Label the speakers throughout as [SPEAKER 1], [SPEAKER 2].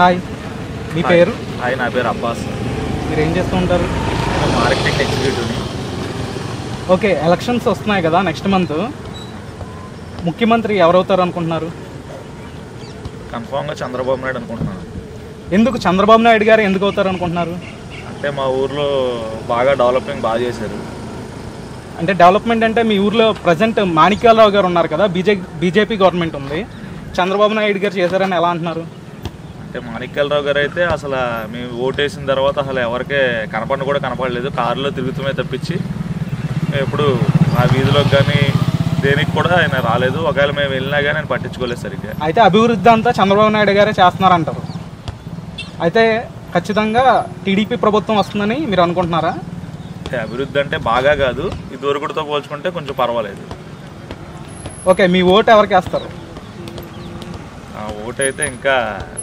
[SPEAKER 1] hi మీ పేరు
[SPEAKER 2] hi నా పేరు అబ్బాస్
[SPEAKER 1] మీరు ఏం చేస్తూ ఉంటారు
[SPEAKER 2] నేను మార్కెటింగ్ ఎగ్జిక్యూటివ్ని
[SPEAKER 1] ఓకే ఎలక్షన్స్ వస్తున్నాయి కదా నెక్స్ట్ మంత్ ముఖ్యమంత్రి ఎవరవుతారు అనుకుంటున్నారు
[SPEAKER 2] కన్ఫామ్గా చంద్రబాబు నాయుడు అనుకుంటున్నాను
[SPEAKER 1] ఎందుకు చంద్రబాబు నాయుడు గారు ఎందుకు అవుతారు అనుకుంటున్నారు
[SPEAKER 2] అంటే మా ఊర్లో బాగా డెవలపింగ్ బాగా చేశారు
[SPEAKER 1] అంటే డెవలప్మెంట్ అంటే మీ ఊర్లో ప్రజెంట్ మాణిక్యాలరావు గారు ఉన్నారు కదా బీజే బీజేపీ గవర్నమెంట్ ఉంది చంద్రబాబు నాయుడు గారు చేశారని ఎలా అంటున్నారు
[SPEAKER 2] అంటే మాణిక్యాలరావు గారు అయితే అసలు మేము ఓటేసిన తర్వాత అసలు ఎవరికే కనపడిన కూడా కనపడలేదు కారులో తిరుగుతూనే తప్పించి మేము ఎప్పుడు ఆ వీధిలోకి కానీ దేనికి కూడా ఆయన రాలేదు ఒకవేళ మేము వెళ్ళినా కానీ ఆయన పట్టించుకోలేదు సరిగ్గా
[SPEAKER 1] అయితే అభివృద్ధి అంతా చంద్రబాబు నాయుడు గారే చేస్తున్నారంటారు అయితే ఖచ్చితంగా టీడీపీ ప్రభుత్వం వస్తుందని మీరు అనుకుంటున్నారా
[SPEAKER 2] అంటే అభివృద్ధి అంటే బాగా కాదు ఇదివరకుతో పోల్చుకుంటే కొంచెం పర్వాలేదు
[SPEAKER 1] ఓకే మీ ఓటు ఎవరికి వేస్తారు
[SPEAKER 2] ఆ ఓటు అయితే ఇంకా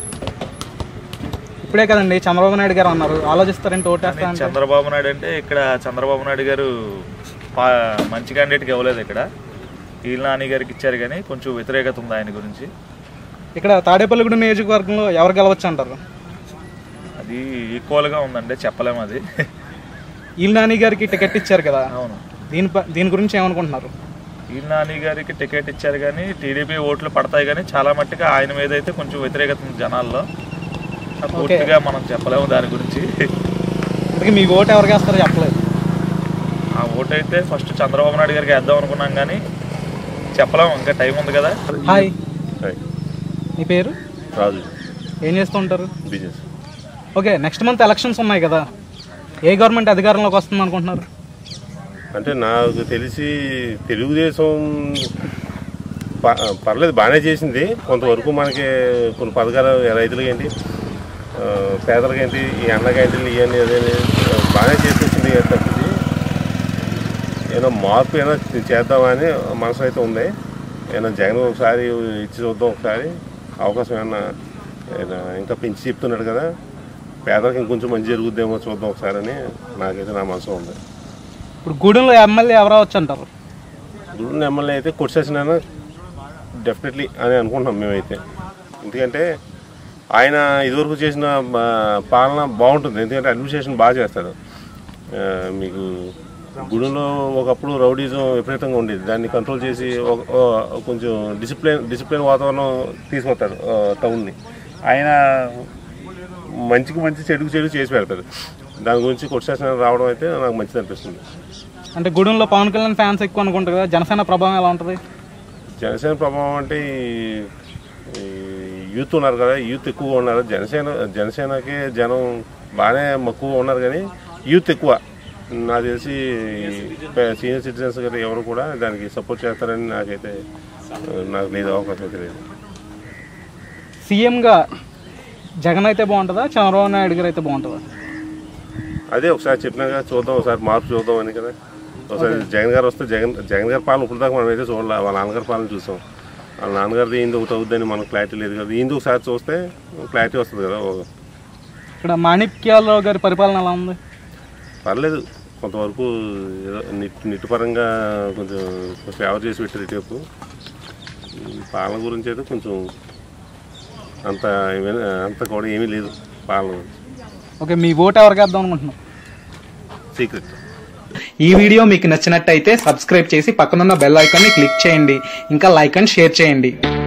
[SPEAKER 1] ఇప్పుడే కదండి చంద్రబాబు నాయుడు గారు అన్నారు ఆలోచిస్తారంటే ఓటు
[SPEAKER 2] కానీ
[SPEAKER 1] వేస్తా అంటే
[SPEAKER 2] చంద్రబాబు నాయుడు అంటే ఇక్కడ చంద్రబాబు నాయుడు గారు పా- మంచి క్యాండిడేట్కి ఇవ్వలేదు ఇక్కడ ఈల్ నాని గారికి ఇచ్చారు కానీ కొంచెం వ్యతిరేకత ఉంది ఆయన గురించి
[SPEAKER 1] ఇక్కడ తాడేపల్లిగూడ నియోజకవర్గంలో ఎవరు గెలవచ్చు అంటారు
[SPEAKER 2] అది ఈక్వల్గా ఉందండి చెప్పలేము అది
[SPEAKER 1] ఈల్ నాని గారికి టికెట్ ఇచ్చారు కదా
[SPEAKER 2] అవును
[SPEAKER 1] దీని ప- దీని గురించి ఏమనుకుంటున్నారు
[SPEAKER 2] ఈల్ నాని గారికి టికెట్ ఇచ్చారు కానీ టీడీపీ ఓట్లు పడతాయి కానీ చాలా మట్టుగా ఆయన మీద అయితే కొంచెం వ్యతిరేకత ఉంది జనాల్లో అది పూర్తిగా మనం చెప్పలేము దాని గురించి
[SPEAKER 1] అందుకే మీ ఓటు ఎవరికి వేస్తారో చెప్పలేదు
[SPEAKER 2] ఆ ఓటు అయితే ఫస్ట్ చంద్రబాబు నాయుడు గారికి వేద్దాం అనుకున్నాం కానీ చెప్పలేము ఇంకా టైం ఉంది కదా
[SPEAKER 1] హాయ్ మీ పేరు
[SPEAKER 3] రాజు
[SPEAKER 1] ఏం చేస్తూ ఉంటారు
[SPEAKER 3] business
[SPEAKER 1] okay next month elections ఉన్నాయి కదా ఏ గవర్నమెంట్ అధికారంలోకి వస్తుంది అనుకుంటున్నారు
[SPEAKER 3] అంటే నాకు తెలిసి తెలుగుదేశం ప- పర్లేదు బాగానే చేసింది కొంతవరకు మనకి కొన్ని పథకాలు రైతులకి ఏంటి ఆ, పేదలకి ఏంటి ఈ అన్న క్యాంటీన్లు ఇవన్నీ అదేని బాగానే చేసేసింది తప్పింది ఏదో మార్పు ఏదో చేద్దామని మనసు అయితే ఉంది ఏదైనా జగన్ ఒకసారి ఇచ్చి చూద్దాం ఒకసారి అవకాశం ఏమన్నా ఏదైనా ఇంకా పెంచి చెప్తున్నాడు కదా పేదలకు ఇంకొంచెం మంచి జరుగుద్దేమో చూద్దాం ఒకసారి అని నాకైతే నా మనసు ఉంది
[SPEAKER 1] ఇప్పుడు గూడెంలో ఎమ్మెల్యే ఎవరు అవచ్చు అంటారు
[SPEAKER 3] గురువుని ఎమ్మెల్యే అయితే కొట్టేసిన డెఫినెట్లీ అని అనుకుంటున్నాం మేమైతే ఎందుకంటే ఆయన ఇదివరకు చేసిన ఆ, పాలన బాగుంటుంది ఎందుకంటే అడ్మినిస్ట్రేషన్ బాగా చేస్తాడు ఆ, మీకు గుడిలో ఒకప్పుడు రౌడీజం విపరీతంగా ఉండేది దాన్ని కంట్రోల్ చేసి ఒక- ఓ- కొంచెం డిసిప్లిన్ డిసిప్లిన్ వాతావరణం తీసుకొస్తాడు ఆ, టౌన్ని ఆయన మంచికి మంచి చెడుకు చెడు చేసి పెడతాడు దాని గురించి కొట్టేసిన రావడం అయితే నాకు మంచిది అనిపిస్తుంది
[SPEAKER 1] అంటే గూడెంలో పవన్ కళ్యాణ్ ఫ్యాన్స్ ఎక్కువ అనుకుంటారు కదా జనసేన ప్రభావం ఎలా ఉంటుంది
[SPEAKER 3] జనసేన ప్రభావం అంటే ఈ- ఈ యూత్ ఉన్నారు కదా యూత్ ఎక్కువ ఉన్నారు జనసేన జనసేనకి జనం బాగానే మక్కువ ఉన్నారు కానీ యూత్ ఎక్కువ నాకు తెలిసి సీనియర్ సిటిజన్స్ గట్రా ఎవరు కూడా దానికి సపోర్ట్ చేస్తారని నాకైతే ఆ, నాకు లేదు అవకాశం అయితే లేదు
[SPEAKER 1] సీఎంగా జగన్ అయితే బాగుంటుందా చంద్రబాబు నాయుడు గారు అయితే బాగుంటుందా
[SPEAKER 3] అదే ఒకసారి చెప్పినాక చూద్దాం ఒకసారి మార్పు చూద్దాం అని కదా ఒకసారి జగన్ గారు వస్తే జగన్ జగన్ గారి పాలన ఇప్పుడు దాకా మనం అయితే చూడాలి వాళ్ళ నాన్నగారి పాలన చూసాం వాళ్ళ నాన్నగారిది ఏంది ఒకటి అవుద్దని మనకు క్లారిటీ లేదు కదా ఏంది ఒకసారి చూస్తే క్లారిటీ వస్తుంది కదా ఓ-
[SPEAKER 1] ఇక్కడ మాణిక్యాలరావు గారి పరిపాలన ఎలా ఉంది
[SPEAKER 3] పర్లేదు కొంతవరకు ఏదో నిట్ నిట్టుపరంగా కొంచెం ఫేవర్ చేసి పెట్టారు ఇటువైపు ఈ పాలన గురించి అయితే కొంచెం అంత ఏమీ- అంత కూడా ఏమీ లేదు పాలన గురించి
[SPEAKER 1] ఓకే మీ ఓటు ఎవరికి వేద్దాం అనుకుంటున్నాం
[SPEAKER 3] సీక్రెట్
[SPEAKER 1] ఈ వీడియో మీకు నచ్చినట్టయితే సబ్స్క్రైబ్ చేసి పక్కనున్న బెల్ ఐకాన్ని క్లిక్ చేయండి ఇంకా లైక్ అండ్ షేర్ చేయండి